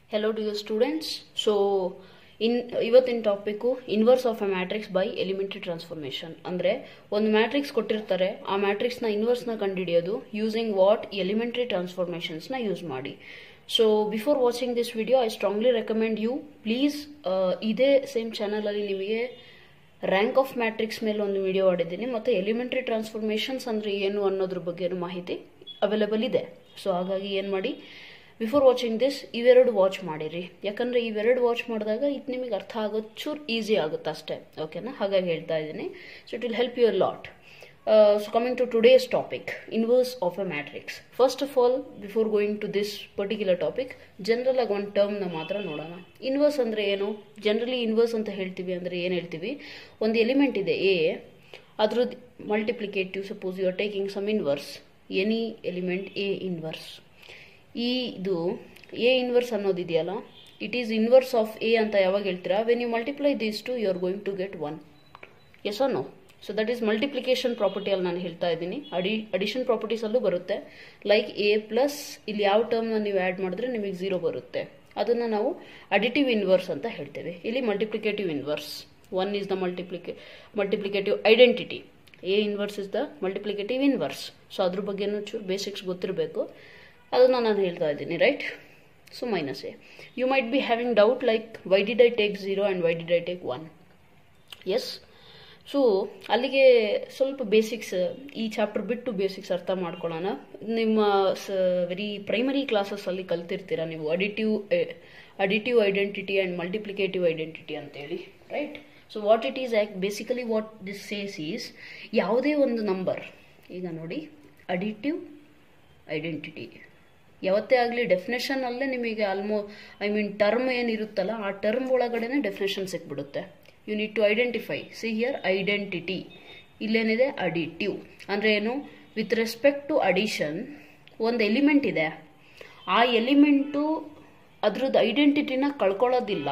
Hello to you students. So ಇನ್ ಇವತ್ತಿನ topic inverse of a matrix by elementary transformation ಅಂದರೆ ಒಂದು matrix ಕೊಟ್ಟಿರ್ತಾರೆ ಆ ಮ್ಯಾಟ್ರಿಕ್ಸ್ನ ಇನ್ವರ್ಸ್ನ ಕಂಡುಹಿಡಿಯೋದು ಯೂಸಿಂಗ್ ವಾಟ್ ಎಲಿಮೆಂಟ್ರಿ ಟ್ರಾನ್ಸ್ಫಾರ್ಮೇಷನ್ಸ್ನ ಯೂಸ್ ಮಾಡಿ so before watching this video I strongly recommend you please ಇದೇ ಸೇಮ್ ಚಾನಲಲ್ಲಿ ನಿಮಗೆ ರ್ಯಾಂಕ್ ಆಫ್ ಮ್ಯಾಟ್ರಿಕ್ಸ್ ಮೇಲೆ ಒಂದು ವಿಡಿಯೋ ಮಾಡಿದ್ದೀನಿ ಮತ್ತು ಎಲಿಮೆಂಟ್ರಿ ಟ್ರಾನ್ಸ್ಫಾರ್ಮೇಷನ್ಸ್ ಅಂದರೆ ಏನು ಅನ್ನೋದ್ರ ಬಗ್ಗೆ ಮಾಹಿತಿ ಅವೈಲೇಬಲ್ ಇದೆ ಸೊ ಹಾಗಾಗಿ ಏನು ಮಾಡಿ ಬಿಫೋರ್ ವಾಚಿಂಗ್ ದಿಸ್ ಇವೆರಡು ವಾಚ್ ಮಾಡಿರಿ ಯಾಕಂದರೆ ಇವೆರಡು ವಾಚ್ ಮಾಡಿದಾಗ ಇದು ನಿಮಗೆ ಅರ್ಥ ಆಗೋದು ಚೂರು ಈಸಿ ಆಗುತ್ತೆ ಅಷ್ಟೇ ಓಕೆನಾ ಹಾಗಾಗಿ ಹೇಳ್ತಾ ಇದ್ದೀನಿ so it will help you lot so coming to today's topic inverse of a matrix first of all before going to this particular topic general ಆಗಿ ಒಂದು ಟರ್ಮ್ನ ಮಾತ್ರ ನೋಡೋಣ ಇನ್ವರ್ಸ್ ಅಂದರೆ ಏನು ಜನರಲಿ ಇನ್ವರ್ಸ್ ಅಂತ ಹೇಳ್ತೀವಿ ಅಂದರೆ ಏನು ಹೇಳ್ತೀವಿ ಒಂದು ಎಲಿಮೆಂಟ್ ಇದೆ ಎ ಅದ್ರದ್ದು multiplicative suppose you are taking some inverse any element A inverse ಈ ಇದು ಎ ಇನ್ವರ್ಸ್ ಅನ್ನೋದಿದೆಯಲ್ಲ it is inverse of A ಅಂತ ಯಾವಾಗ ಹೇಳ್ತೀರಾ when you multiply these two you are going to get one yes no so that is multiplication ಪ್ರಾಪರ್ಟಿಯಲ್ಲಿ ನಾನು ಹೇಳ್ತಾ ಇದ್ದೀನಿ ಅಡಿ ಅಡಿಷನ್ ಪ್ರಾಪರ್ಟೀಸಲ್ಲೂ ಬರುತ್ತೆ ಲೈಕ್ ಎ ಪ್ಲಸ್ ಇಲ್ಲಿ ಯಾವ ಟರ್ಮ್ನ ನೀವು ಆ್ಯಡ್ ಮಾಡಿದ್ರೆ ನಿಮಗೆ ಝೀರೋ ಬರುತ್ತೆ ಅದನ್ನು ನಾವು ಅಡಿಟಿವ್ ಇನ್ವರ್ಸ್ ಅಂತ ಹೇಳ್ತೇವೆ ಇಲ್ಲಿ multiplicative inverse one is the multiplica multiplicative identity A inverse is the multiplicative inverse so ಅದ್ರ ಬಗ್ಗೆನೂ ಚೂರು ಬೇಸಿಕ್ಸ್ ಗೊತ್ತಿರಬೇಕು ಅದನ್ನು ನಾನು ಹೇಳ್ತಾ ಇದ್ದೀನಿ right so minus A you might be having doubt like why did I take zero and why did I take one yes so ಅಲ್ಲಿಗೆ ಸ್ವಲ್ಪ ಬೇಸಿಕ್ಸ್ ಈ ಚಾಪ್ಟರ್ ಬಿಟ್ಟು ಬೇಸಿಕ್ಸ್ ಅರ್ಥ ಮಾಡ್ಕೊಳ್ಳೋಣ ನಿಮ್ಮ ಸ ವೆರಿ ಪ್ರೈಮರಿ ಕ್ಲಾಸಸ್ಸಲ್ಲಿ ಕಲ್ತಿರ್ತೀರ ನೀವು additive additive identity and multiplicative identity ಅಂತೇಳಿ right so what it is act basically what this says is ಯಾವುದೇ ಒಂದು ನಂಬರ್ ಈಗ ನೋಡಿ ಅಡಿಟಿವ್ ಐಡೆಂಟಿಟಿ ಯಾವತ್ತೇ ಆಗಲಿ ಡೆಫಿನೇಷನಲ್ಲೇ ನಿಮಗೆ ಆಲ್ಮೋ ಐ ಮೀನ್ ಟರ್ಮ್ ಏನಿರುತ್ತಲ್ಲ ಆ ಟರ್ಮ್ ಒಳಗಡೆನೆ ಡೆಫಿನೇಷನ್ ಸಿಕ್ಬಿಡುತ್ತೆ you need to identify see here identity ಇಲ್ಲೇನಿದೆ ಅಡಿಟಿವ್ ಅಂದರೆ ಏನು ವಿತ್ ರೆಸ್ಪೆಕ್ಟ್ ಟು ಅಡಿಷನ್ ಒಂದು ಎಲಿಮೆಂಟ್ ಇದೆ ಆ ಎಲಿಮೆಂಟು ಅದ್ರದ್ದು ಐಡೆಂಟಿಟಿನ ಕಳ್ಕೊಳ್ಳೋದಿಲ್ಲ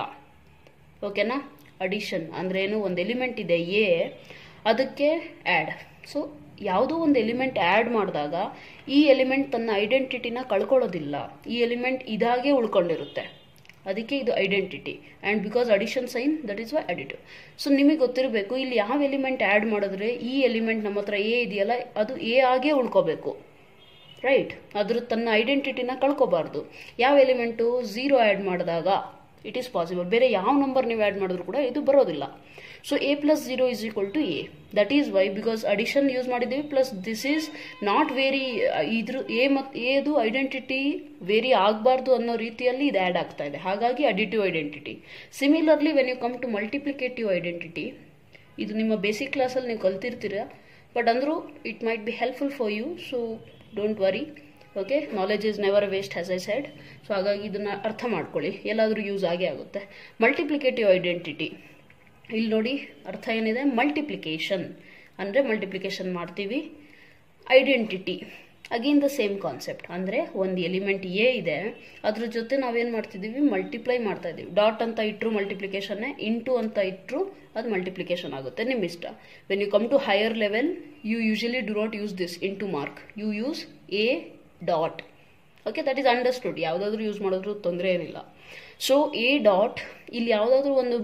ಓಕೆನಾ ಅಡಿಷನ್ ಅಂದರೆ ಏನು ಒಂದು ಎಲಿಮೆಂಟ್ ಇದೆ ಎ ಅದಕ್ಕೆ ಆ್ಯಡ್ ಸೊ ಯಾವುದೋ ಒಂದು ಎಲಿಮೆಂಟ್ ಆ್ಯಡ್ ಮಾಡಿದಾಗ ಈ ಎಲಿಮೆಂಟ್ ತನ್ನ ಐಡೆಂಟಿಟಿನ ಕಳ್ಕೊಳ್ಳೋದಿಲ್ಲ ಈ ಎಲಿಮೆಂಟ್ ಇದಾಗೆ ಉಳ್ಕೊಂಡಿರುತ್ತೆ ಅದಕ್ಕೆ ಇದು identity and because addition sign that is why additive so ನಿಮಗೆ ಗೊತ್ತಿರಬೇಕು ಇಲ್ಲಿ ಯಾವ ಎಲಿಮೆಂಟ್ ಆ್ಯಡ್ ಮಾಡಿದ್ರೆ ಈ ಎಲಿಮೆಂಟ್ ನಮ್ಮ ಹತ್ರ ಎ ಇದೆಯಲ್ಲ ಅದು ಎ ಆಗೇ ಉಳ್ಕೋಬೇಕು ರೈಟ್ ಅದ್ರ ತನ್ನ ಐಡೆಂಟಿಟಿನ ಕಳ್ಕೊಬಾರ್ದು ಯಾವ ಎಲಿಮೆಂಟು ಝೀರೋ ಆ್ಯಡ್ ಮಾಡಿದಾಗ ಇಟ್ ಈಸ್ ಪಾಸಿಬಲ್ ಬೇರೆ ಯಾವ ನಂಬರ್ ನೀವು ಆ್ಯಡ್ ಮಾಡಿದ್ರು ಕೂಡ ಇದು ಬರೋದಿಲ್ಲ so A plus zero is equal to A that is why because addition use ಮಾಡಿದ್ದೀವಿ plus this is not very ಇದ್ರ ಎ ಮತ್ತು ಎದು ಐಡೆಂಟಿಟಿ ವೇರಿ ಆಗಬಾರ್ದು ಅನ್ನೋ ರೀತಿಯಲ್ಲಿ ಇದು ಆ್ಯಡ್ ಆಗ್ತಾ ಇದೆ ಹಾಗಾಗಿ additive identity similarly when you come to multiplicative identity ಇದು ನಿಮ್ಮ ಬೇಸಿಕ್ ಕ್ಲಾಸಲ್ಲಿ ನೀವು ಕಲ್ತಿರ್ತೀರ ಬಟ್ ಅಂದರೂ it might be helpful for you so don't worry okay knowledge is never waste as I said so ಹಾಗಾಗಿ ಇದನ್ನು ಅರ್ಥ ಮಾಡ್ಕೊಳ್ಳಿ ಎಲ್ಲಾದರೂ ಯೂಸ್ ಆಗೇ ಆಗುತ್ತೆ ಮಲ್ಟಿಪ್ಲಿಕೇಟಿವ್ ಐಡೆಂಟಿಟಿ ಇಲ್ಲಿ ನೋಡಿ ಅರ್ಥ ಏನಿದೆ ಮಲ್ಟಿಪ್ಲಿಕೇಶನ್ ಅಂದರೆ ಮಲ್ಟಿಪ್ಲಿಕೇಶನ್ ಮಾಡ್ತೀವಿ identity again the same concept ಅಂದರೆ ಒಂದು ಎಲಿಮೆಂಟ್ ಎ ಇದೆ ಅದ್ರ ಜೊತೆ ನಾವೇನು ಮಾಡ್ತಿದ್ದೀವಿ ಮಲ್ಟಿಪ್ಲೈ ಮಾಡ್ತಾ ಇದ್ದೀವಿ ಡಾಟ್ ಅಂತ ಇಟ್ಟರು ಮಲ್ಟಿಪ್ಲಿಕೇಶನ್ನೇ ಇಂಟು ಅಂತ ಇಟ್ಟರು ಅದು ಮಲ್ಟಿಪ್ಲಿಕೇಶನ್ ಆಗುತ್ತೆ ನಿಮ್ಮ ಇಷ್ಟ when you come to higher level you usually do not use this into mark you use a dot okay that is understood ಯಾವುದಾದ್ರೂ ಯೂಸ್ ಮಾಡಿದ್ರು ತೊಂದರೆ ಏನಿಲ್ಲ ಸೊ ಎ ಡಾಟ್ ಇಲ್ಲಿ ಯಾವುದಾದ್ರೂ ಒಂದು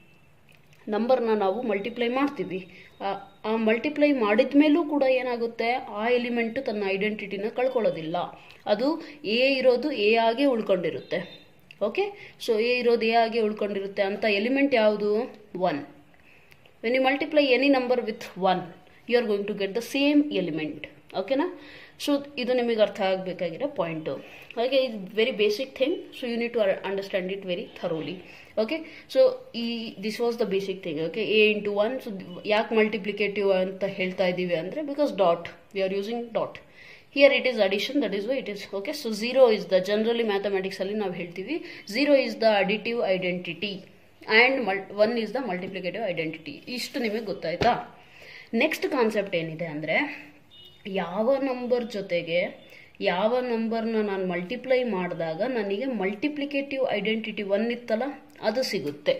ನಂಬರ್ನ ನಾವು ಮಲ್ಟಿಪ್ಲೈ ಮಾಡ್ತೀವಿ ಆ ಮಲ್ಟಿಪ್ಲೈ ಮಾಡಿದ ಮೇಲೂ ಕೂಡ ಏನಾಗುತ್ತೆ ಆ ಎಲಿಮೆಂಟ್ ತನ್ನ ಐಡೆಂಟಿಟಿನ ಕಳ್ಕೊಳ್ಳೋದಿಲ್ಲ ಅದು ಎ ಇರೋದು ಎ ಆಗೇ ಉಳ್ಕೊಂಡಿರುತ್ತೆ ಓಕೆ ಸೊ ಎ ಇರೋದು ಎ ಆಗೇ ಉಳ್ಕೊಂಡಿರುತ್ತೆ ಅಂತ ಎಲಿಮೆಂಟ್ ಯಾವುದು one when you multiply any number with one you are going to get the same element ಓಕೆನಾ ಸೊ ಇದು ನಿಮಗೆ ಅರ್ಥ ಆಗಬೇಕಾಗಿರೋ ಪಾಯಿಂಟು ಹಾಗೆ ಇದು very basic thing so you need to understand it very thoroughly okay so ಈ this was the basic thing okay A into one so ಯಾಕೆ multiplicative ಅಂತ ಹೇಳ್ತಾ ಇದ್ದೀವಿ ಅಂದರೆ because dot we are using dot here it is addition that is why it is okay so zero is the generally ಮ್ಯಾಥಮೆಟಿಕ್ಸಲ್ಲಿ ನಾವು ಹೇಳ್ತೀವಿ zero is the additive identity and mul one is the multiplicative identity ಇಷ್ಟು ನಿಮಗೆ ಗೊತ್ತಾಯ್ತಾ next concept ಏನಿದೆ ಅಂದರೆ ಯಾವ number ಜೊತೆಗೆ ಯಾವ ನಂಬರ್ನ ನಾನು ಮಲ್ಟಿಪ್ಲೈ ಮಾಡಿದಾಗ ನನಗೆ ಮಲ್ಟಿಪ್ಲಿಕೇಟಿವ್ ಐಡೆಂಟಿಟಿ ಒನ್ ಇತ್ತಲ್ಲ ಅದು ಸಿಗುತ್ತೆ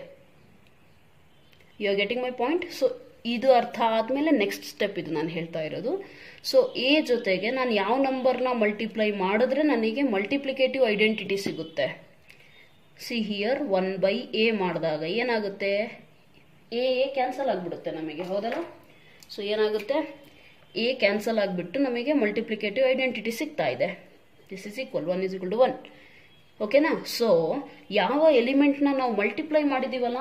you are getting my point so ಇದು ಅರ್ಥ ಆದಮೇಲೆ ನೆಕ್ಸ್ಟ್ ಸ್ಟೆಪ್ ಇದು ನಾನು ಹೇಳ್ತಾ ಇರೋದು ಸೊ ಎ ಜೊತೆಗೆ ನಾನು ಯಾವ ನಂಬರ್ನ ಮಲ್ಟಿಪ್ಲೈ ಮಾಡಿದ್ರೆ ನನಗೆ ಮಲ್ಟಿಪ್ಲಿಕೇಟಿವ್ ಐಡೆಂಟಿಟಿ ಸಿಗುತ್ತೆ see here one by A ಮಾಡಿದಾಗ ಏನಾಗುತ್ತೆ ಎ ಎ ಕ್ಯಾನ್ಸಲ್ ಆಗಿಬಿಡುತ್ತೆ ನಮಗೆ ಹೌದಲ್ಲ ಸೊ ಏನಾಗುತ್ತೆ ಎ ಕ್ಯಾನ್ಸಲ್ ಆಗಿಬಿಟ್ಟು ನಮಗೆ ಮಲ್ಟಿಪ್ಲಿಕೇಟಿವ್ ಐಡೆಂಟಿಟಿ ಸಿಗ್ತಾ ಇದೆ this is equal one is equal to one ಓಕೆನಾ ಸೊ ಯಾವ ಎಲಿಮೆಂಟ್ನ ನಾವು ಮಲ್ಟಿಪ್ಲೈ ಮಾಡಿದೀವಲ್ಲ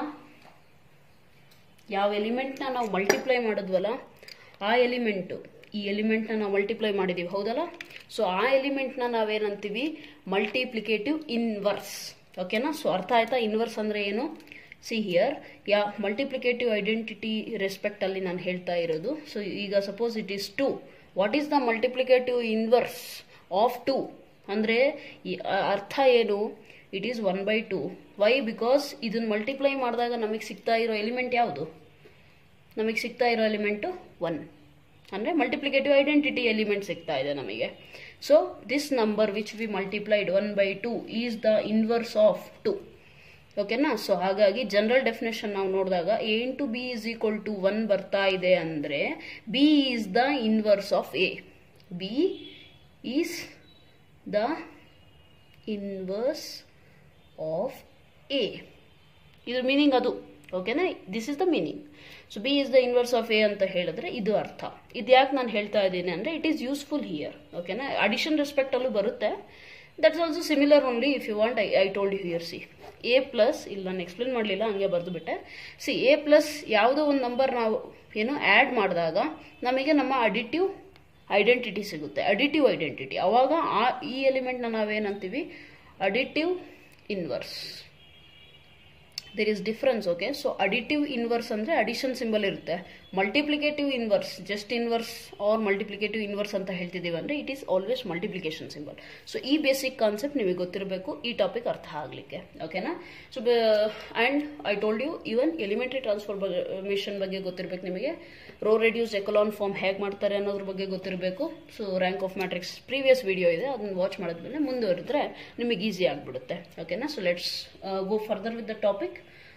ಯಾವ ಎಲಿಮೆಂಟ್ನ ನಾವು ಮಲ್ಟಿಪ್ಲೈ ಮಾಡಿದ್ವಲ್ಲ ಆ ಎಲಿಮೆಂಟು ಈ ಎಲಿಮೆಂಟ್ನ ನಾವು ಮಲ್ಟಿಪ್ಲೈ ಮಾಡಿದ್ದೀವಿ ಹೌದಲ್ಲ ಸೊ ಆ ಎಲಿಮೆಂಟ್ನ ನಾವೇನಂತೀವಿ ಮಲ್ಟಿಪ್ಲಿಕೇಟಿವ್ ಇನ್ವರ್ಸ್ ಓಕೆನಾ ಸೊ ಅರ್ಥ ಆಯ್ತಾ ಇನ್ವರ್ಸ್ ಅಂದರೆ ಏನು see here yeah multiplicative identity respect ಅಲ್ಲಿ ನಾನು ಹೇಳ್ತಾ ಇರೋದು ಸೊ ಈಗ suppose it is two what is the multiplicative inverse of two ಅಂದರೆ ಅರ್ಥ ಏನು it is one by two why because ಇದನ್ನ ಮಲ್ಟಿಪ್ಲೈ ಮಾಡಿದಾಗ ನಮಗೆ ಸಿಗ್ತಾ ಇರೋ ಎಲಿಮೆಂಟ್ ಯಾವುದು ನಮಗೆ ಸಿಗ್ತಾ ಇರೋ ಎಲಿಮೆಂಟು ಒನ್ ಅಂದರೆ ಮಲ್ಟಿಪ್ಲಿಕೇಟಿವ್ ಐಡೆಂಟಿಟಿ ಎಲಿಮೆಂಟ್ ಸಿಗ್ತಾ ಇದೆ ನಮಗೆ so this number which we multiplied one by two is the inverse of two ಓಕೆನಾ ಸೊ ಹಾಗಾಗಿ ಜನರಲ್ ಡೆಫಿನೇಷನ್ ನಾವು ನೋಡಿದಾಗ A into B is equal to one ಬರ್ತಾ ಇದೆ ಅಂದರೆ B is the inverse of A B is the inverse of A ಇದ್ರ meaning ಅದು ಓಕೆನಾ this is the meaning so B is the inverse of A ಅಂತ ಹೇಳಿದ್ರೆ ಇದು ಅರ್ಥ ಇದು ಯಾಕೆ ನಾನು ಹೇಳ್ತಾ ಇದ್ದೀನಿ ಅಂದರೆ ಇಟ್ ಈಸ್ ಯೂಸ್ಫುಲ್ ಹಿಯರ್ ಓಕೆನಾ ಅಡಿಷನ್ ರೆಸ್ಪೆಕ್ಟಲ್ಲೂ ಬರುತ್ತೆ that's also similar only if you want I I told you here see A plus ಇಲ್ಲಿ ನಾನು ಎಕ್ಸ್ಪ್ಲೇನ್ ಮಾಡಲಿಲ್ಲ ಹಂಗೆ ಬರೆದು ಬಿಟ್ಟೆ ಸಿ ಎ ಪ್ಲಸ್ ಯಾವುದೋ ಒಂದು ನಂಬರ್ ನಾವು ಏನು ಆ್ಯಡ್ ಮಾಡಿದಾಗ ನಮಗೆ ನಮ್ಮ ಅಡಿಟಿವ್ ಐಡೆಂಟಿಟಿ ಸಿಗುತ್ತೆ ಅಡಿಟಿವ್ ಐಡೆಂಟಿಟಿ ಅವಾಗ ಆ ಈ ಎಲಿಮೆಂಟ್ನ ನಾವೇನಂತೀವಿ additive inverse there is difference okay so additive inverse ಅಂದರೆ ಅಡಿಷನ್ ಸಿಂಬಲ್ ಇರುತ್ತೆ multiplicative inverse just inverse or multiplicative inverse ಅಂತ ಹೇಳ್ತಿದ್ದೀವಿ ಅಂದರೆ it is always multiplication symbol so ಈ ಬೇಸಿಕ್ ಕಾನ್ಸೆಪ್ಟ್ ನಿಮಗೆ ಗೊತ್ತಿರಬೇಕು ಈ ಟಾಪಿಕ್ ಅರ್ಥ ಆಗಲಿಕ್ಕೆ ಓಕೆನಾ so and I told you even elementary transformation ಬಗ್ಗೆ ಗೊತ್ತಿರಬೇಕು ನಿಮಗೆ ರೋ ರೆಡ್ಯೂಸ್ ಎಕಲಾನ್ ಫಾರ್ಮ್ ಹೇಗೆ ಮಾಡ್ತಾರೆ ಅನ್ನೋದ್ರ ಬಗ್ಗೆ ಗೊತ್ತಿರಬೇಕು so rank of matrix previous video ಇದೆ ಅದನ್ನು ವಾಚ್ ಮಾಡಿದ್ಮೇಲೆ ಮುಂದುವರಿದ್ರೆ ನಿಮಗೆ ಈಸಿ ಆಗಿಬಿಡುತ್ತೆ ಓಕೆನಾ so let's go further with the topic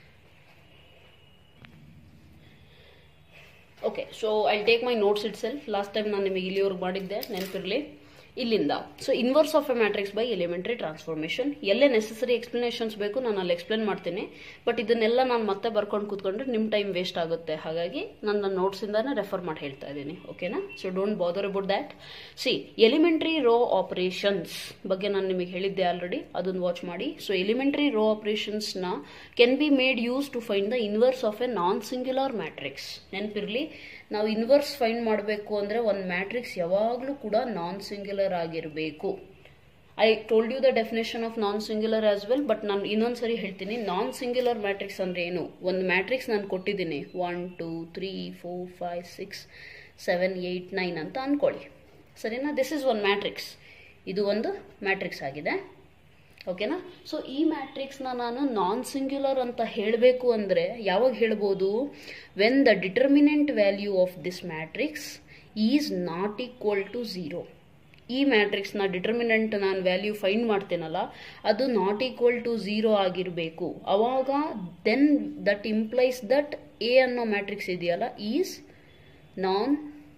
okay so I take my notes itself last time ನಾನು ನಿಮಗೆ ಇಲ್ಲಿವರೆಗೆ ಮಾಡಿದ್ದೆ ನೆನಪಿರಲಿ ಇಲ್ಲಿಂದ so inverse of a matrix by elementary transformation ಎಲ್ಲೇ ನೆಸೆಸರಿ ಎಕ್ಸ್ಪ್ಲನೇಷನ್ಸ್ ಬೇಕು ನಾನು ಅಲ್ಲಿ ಎಕ್ಸ್ಪ್ಲೇನ್ ಮಾಡ್ತೀನಿ ಬಟ್ ಇದನ್ನೆಲ್ಲ ನಾನು ಮತ್ತೆ ಬರ್ಕೊಂಡು ಕೂತ್ಕೊಂಡ್ರೆ ನಿಮ್ಮ ಟೈಮ್ ವೇಸ್ಟ್ ಆಗುತ್ತೆ ಹಾಗಾಗಿ ನಾನು ನನ್ನ ನೋಟ್ಸಿಂದಾನೇ ರೆಫರ್ ಮಾಡಿ ಹೇಳ್ತಾ ಇದ್ದೀನಿ ಓಕೆನಾ so don't bother about that see elementary row operations ಬಗ್ಗೆ ನಾನು ನಿಮಗೆ ಹೇಳಿದ್ದೆ ಆಲ್ರೆಡಿ ಅದನ್ನು ವಾಚ್ ಮಾಡಿ ಸೊ ಎಲಿಮೆಂಟ್ರಿ ರೋ ಆಪರೇಷನ್ಸ್ನ can be made use to find the inverse of a non singular matrix ನೆನಪಿರಲಿ ನಾವು ಇನ್ವರ್ಸ್ ಫೈಂಡ್ ಮಾಡಬೇಕು ಅಂದರೆ ಒಂದು ಮ್ಯಾಟ್ರಿಕ್ಸ್ ಯಾವಾಗಲೂ ಕೂಡ ನಾನ್ ಸಿಂಗ್ಯುಲರ್ ಆಗಿರಬೇಕು I told you the definition of non singular as well but ನಾನು ಇನ್ನೊಂದ್ಸರಿ ಹೇಳ್ತೀನಿ ನಾನ್ ಸಿಂಗ್ಯುಲರ್ ಮ್ಯಾಟ್ರಿಕ್ಸ್ ಅಂದರೆ ಏನು ಒಂದು ಮ್ಯಾಟ್ರಿಕ್ಸ್ ನಾನು ಕೊಟ್ಟಿದ್ದೀನಿ one two three four five six seven eight nine ಅಂತ ಅಂದ್ಕೊಳ್ಳಿ ಸರಿನಾ ದಿಸ್ ಇಸ್ ಒನ್ ಮ್ಯಾಟ್ರಿಕ್ಸ್ ಇದು ಒಂದು ಮ್ಯಾಟ್ರಿಕ್ಸ್ ಆಗಿದೆ ಓಕೆನಾ ಸೊ ಈ ಮ್ಯಾಟ್ರಿಕ್ಸ್ನ ನಾನು ನಾನ್ ಸಿಂಗ್ಯುಲರ್ ಅಂತ ಹೇಳಬೇಕು ಅಂದರೆ ಯಾವಾಗ ಹೇಳ್ಬೋದು when the determinant value of this matrix is not equal to zero ಈ ಮ್ಯಾಟ್ರಿಕ್ಸ್ನ ಡಿಟರ್ಮಿನೆಂಟ್ ನಾನು ವ್ಯಾಲ್ಯೂ ಫೈಂಡ್ ಮಾಡ್ತೇನಲ್ಲ ಅದು ನಾಟ್ ಈಕ್ವಲ್ ಟು ಝೀರೋ ಆಗಿರಬೇಕು ಅವಾಗ then that implies that A ಅನ್ನೋ ಮ್ಯಾಟ್ರಿಕ್ಸ್ ಇದೆಯಲ್ಲ is non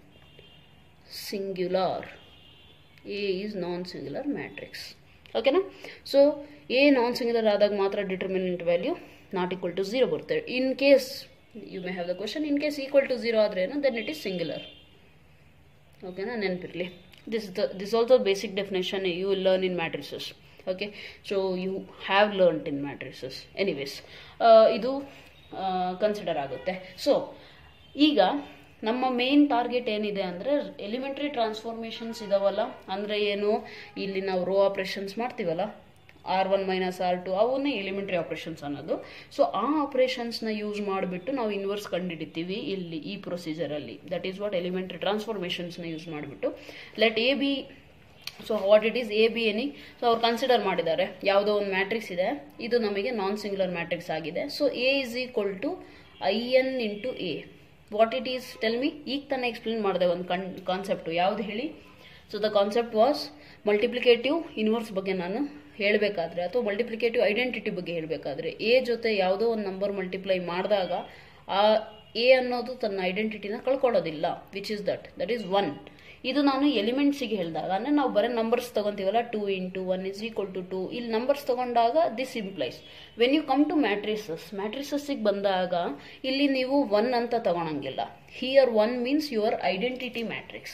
singular A is non singular matrix ಓಕೆನಾ so A non singular ಆದಾಗ ಮಾತ್ರ determinant value not equal to zero ಬರುತ್ತೆ in case you may have the question in case equal to zero ಆದರೆ ಏನು then it is singular ಓಕೆನಾ ನೆನಪಿರಲಿ this is the this is also basic definition you will learn in matrices okay so you have learned in matrices anyways uh, ಇದು consider ಆಗುತ್ತೆ so ಈಗ ನಮ್ಮ main target ಏನಿದೆ ಅಂದರೆ ಎಲಿಮೆಂಟ್ರಿ ಟ್ರಾನ್ಸ್ಫಾರ್ಮೇಷನ್ಸ್ ಇದಾವಲ್ಲ ಅಂದರೆ ಏನು ಇಲ್ಲಿ ನಾವು ರೋ ಆಪ್ರೇಷನ್ಸ್ ಮಾಡ್ತೀವಲ್ಲ R one minus R two ಅವನ್ನೇ ಎಲಿಮೆಂಟ್ರಿ ಆಪ್ರೇಷನ್ಸ್ ಅನ್ನೋದು ಸೊ ಆ ಆಪ್ರೇಷನ್ಸ್ನ ಯೂಸ್ ಮಾಡಿಬಿಟ್ಟು ನಾವು ಇನ್ವರ್ಸ್ ಕಂಡುಹಿಡಿತೀವಿ ಇಲ್ಲಿ ಈ ಪ್ರೊಸೀಜರಲ್ಲಿ ದಟ್ ಈಸ್ ವಾಟ್ ಎಲಿಮೆಂಟ್ರಿ ಟ್ರಾನ್ಸ್ಫಾರ್ಮೇಷನ್ಸ್ನ ಯೂಸ್ ಮಾಡಿಬಿಟ್ಟು let A B so what it is A B any so ಅವ್ರು ಕನ್ಸಿಡರ್ ಮಾಡಿದ್ದಾರೆ ಯಾವುದೋ ಒಂದು ಮ್ಯಾಟ್ರಿಕ್ಸ್ ಇದೆ ಇದು ನಮಗೆ ನಾನ್ ಸಿಂಗ್ಯುಲರ್ ಮ್ಯಾಟ್ರಿಕ್ಸ್ ಆಗಿದೆ so A is equal to I N into A what it is tell me ಈಗ ತಾನೇ ಎಕ್ಸ್ಪ್ಲೇನ್ ಮಾಡಿದೆ ಒಂದು ಕನ್ ಕಾನ್ಸೆಪ್ಟು ಯಾವ್ದು ಹೇಳಿ so the concept was multiplicative inverse ಬಗ್ಗೆ ನಾನು ಹೇಳಬೇಕಾದ್ರೆ ಅಥವಾ ಮಲ್ಟಿಪ್ಲಿಕೇಟಿವ್ ಐಡೆಂಟಿಟಿ ಬಗ್ಗೆ ಹೇಳಬೇಕಾದ್ರೆ ಎ ಜೊತೆ ಯಾವುದೋ ಒಂದು ನಂಬರ್ ಮಲ್ಟಿಪ್ಲೈ ಮಾಡಿದಾಗ ಆ ಎ ಅನ್ನೋದು ತನ್ನ ಐಡೆಂಟಿಟಿನ ಕಳ್ಕೊಳ್ಳೋದಿಲ್ಲ which is that that is one ಇದು ನಾನು ಎಲಿಮೆಂಟ್ಸಿಗೆ ಹೇಳಿದಾಗ ಅಂದರೆ ನಾವು ಬರೀ ನಂಬರ್ಸ್ ತಗೊಂತೀವಲ್ಲ two into one is equal to two ಇಲ್ಲಿ ನಂಬರ್ಸ್ ತಗೊಂಡಾಗ this implies when you come to matrices ಮ್ಯಾಟ್ರಿಸಸ್ಸಿಗೆ ಬಂದಾಗ ಇಲ್ಲಿ ನೀವು ಒನ್ ಅಂತ ತಗೊಳಂಗಿಲ್ಲ here one means your identity matrix